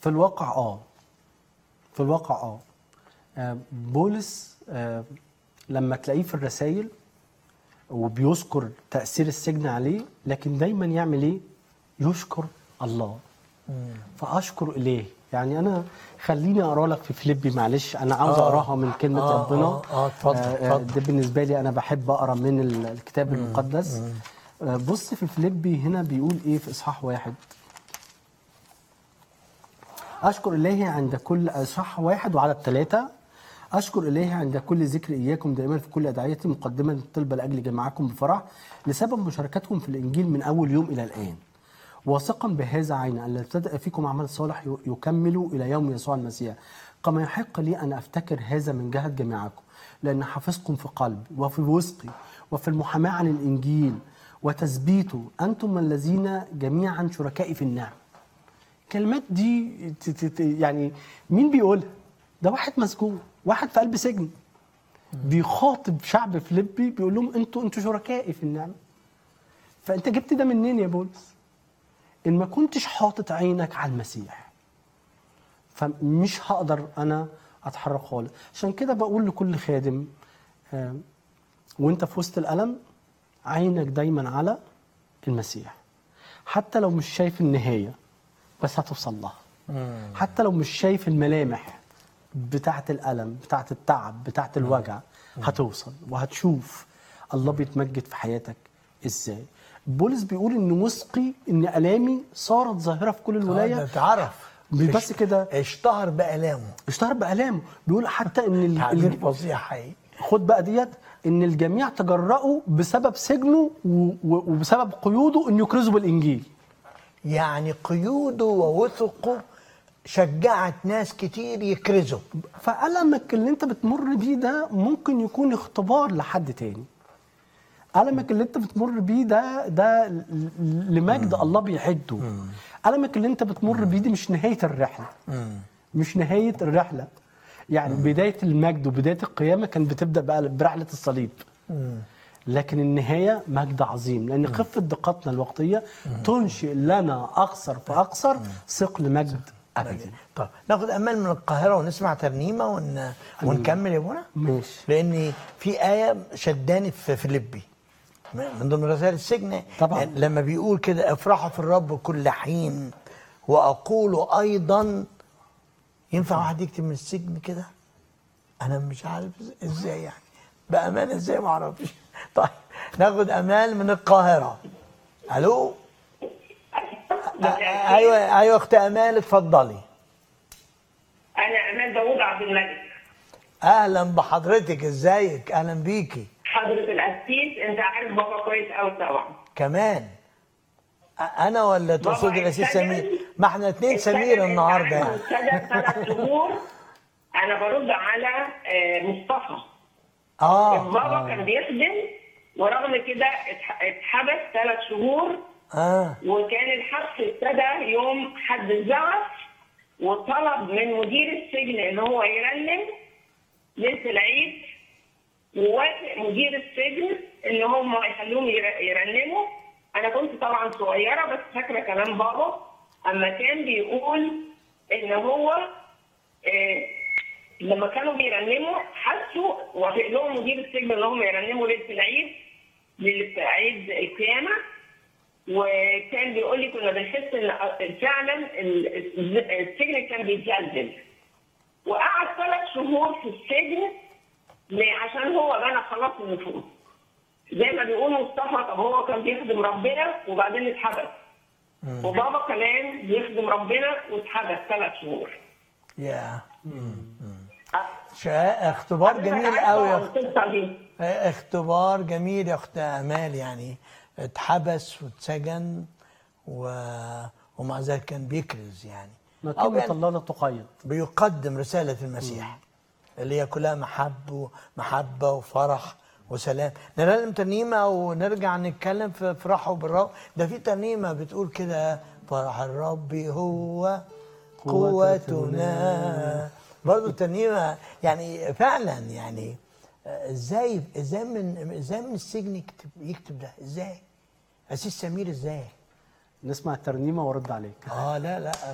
في الواقع اه في الواقع اه آه، بولس آه، لما تلاقيه في الرسائل وبيذكر تأثير السجن عليه لكن دايما يعمل ايه؟ يشكر الله فأشكر إليه يعني أنا خليني أقرأ لك في فيليبي معلش أنا عاوز آه. أقراها من كلمة آه، ربنا آه، آه، اتفضل، اتفضل. ده بالنسبة لي أنا بحب أقرأ من ال- الكتاب المقدس آه، بص في فيليبي هنا بيقول إيه في إصحاح واحد أشكر إلهي عند كل إصحاح واحد وعدد ثلاثة أشكر إلهي عند كل ذكر إياكم دائما في كل أدعيتي مقدما الطلبة لأجل جماعكم بفرح لسبب مشاركتكم في الإنجيل من أول يوم إلى الآن واثقا بهذا عينا الذي ابتدأ فيكم عمل صالح ي- يكمل إلى يوم يسوع المسيح كما يحق لي أن أفتكر هذا من جهة جميعكم لأن حافظكم في قلبي وفي وثقي وفي المحاماة عن الإنجيل وتثبيته أنتم الذين جميعا شركائي في النعم الكلمات دي ت- ت- ت- يعني مين بيقولها؟ ده واحد مسجون، واحد في قلب سجن. بيخاطب شعب فيليبي بيقول لهم انتوا انتوا شركائي في النعمه. فانت جبت ده منين يا بولس؟ ان ما كنتش حاطط عينك على المسيح. فمش هقدر انا اتحرك خالص، عشان كده بقول لكل خادم آه، وانت في وسط الالم عينك دايما على المسيح. حتى لو مش شايف النهايه بس هتوصل لها. حتى لو مش شايف الملامح بتاعت الألم بتاعت التعب بتاعت الوجع هتوصل وهتشوف الله بيتمجد في حياتك ازاي بولس بيقول ان وثقي ان الامي صارت ظاهره في كل آه، ده الولايه اتعرف مش بس كده اشتهر بآلامه اشتهر بالامه بيقول حتى ان ال- تعبير ال- فظيع حقيقي خد بقى ديت ان الجميع تجرأوا بسبب سجنه و- و- وبسبب قيوده ان يكرزوا بالانجيل يعني قيوده ووثقه شجعت ناس كتير يكرزوا فألمك اللي انت بتمر بيه ده ممكن يكون اختبار لحد تاني ألمك اللي انت بتمر بيه ده ده ل- لمجد الله بيحده ألمك اللي انت بتمر بيه دي مش نهاية الرحلة مش نهاية الرحلة يعني بداية المجد وبداية القيامة كان بتبدأ بقى برحلة الصليب لكن النهاية مجد عظيم لأن خفة دقتنا الوقتية تنشئ لنا أقصر فأقصر ثقل مجد أبدي طب ناخد امال من القاهره ونسمع ترنيمه ون... ونكمل يا ابونا ماشي لان في ايه شداني في فيليبي من ضمن رسائل السجن طبعاً. لما بيقول كده افرحوا في الرب كل حين واقول ايضا ينفع واحد يكتب من السجن كده انا مش عارف إز- ازاي يعني بامانه ازاي ما اعرفش طيب ناخد امال من القاهره الو أ- ايوه ايوه اخت امال اتفضلي انا امال داوود عبد الملك اهلا بحضرتك ازيك اهلا بيكي حضرة القسيس انت عارف بابا كويس قوي طبعا كمان أ- انا ولا تقصدي بابا الاسيس اتسجن- سمير ما احنا اتنين اتسجن سمير انت النهارده عارف يعني اتسجن ثلاث شهور انا برد على آه، مصطفى اه بابا كان بيخدم ورغم كده اتح- اتحبس ثلاث شهور اه وكان الحبس ابتدى يوم حد الزعف وطلب من مدير السجن ان هو يرنم ليله العيد ووافق مدير السجن ان هم يخلوهم ير- يرنموا انا كنت طبعا صغيره بس فاكره كلام بابا اما كان بيقول ان هو آه، لما كانوا بيرنموا حسوا وافق لهم مدير السجن ان هم يرنموا ليله العيد ليله عيد القيامه وكان بيقول لي كنا بنحس ان فعلا ال- ال- السجن كان بيتزلزل وقعد ثلاث شهور في السجن ليه؟ عشان هو بنى خلاص النفوس زي ما بيقول مصطفى طب هو كان بيخدم ربنا وبعدين اتحبس وبابا كمان بيخدم ربنا واتحبس ثلاث شهور يا شا- اختبار جميل قوي يا اخت القصه دي اختبار جميل يا اخت امال يعني اتحبس واتسجن و... ومع ذلك كان بيكرز يعني ما أو كلمة يعني الله لا تقيد بيقدم رسالة المسيح اللي هي كلها محبة ومحبة وفرح وسلام نرنم ترنيمة ونرجع نتكلم في فرحه بالرب ده في ترنيمة بتقول كده فرح الرب هو قوتنا برضه ترنيمة يعني فعلا يعني آه، ازاي ازاي من ازاي من السجن يكتب يكتب ده ازاي؟ اسيس سمير ازاي؟ نسمع الترنيمة وارد عليك اه لا لا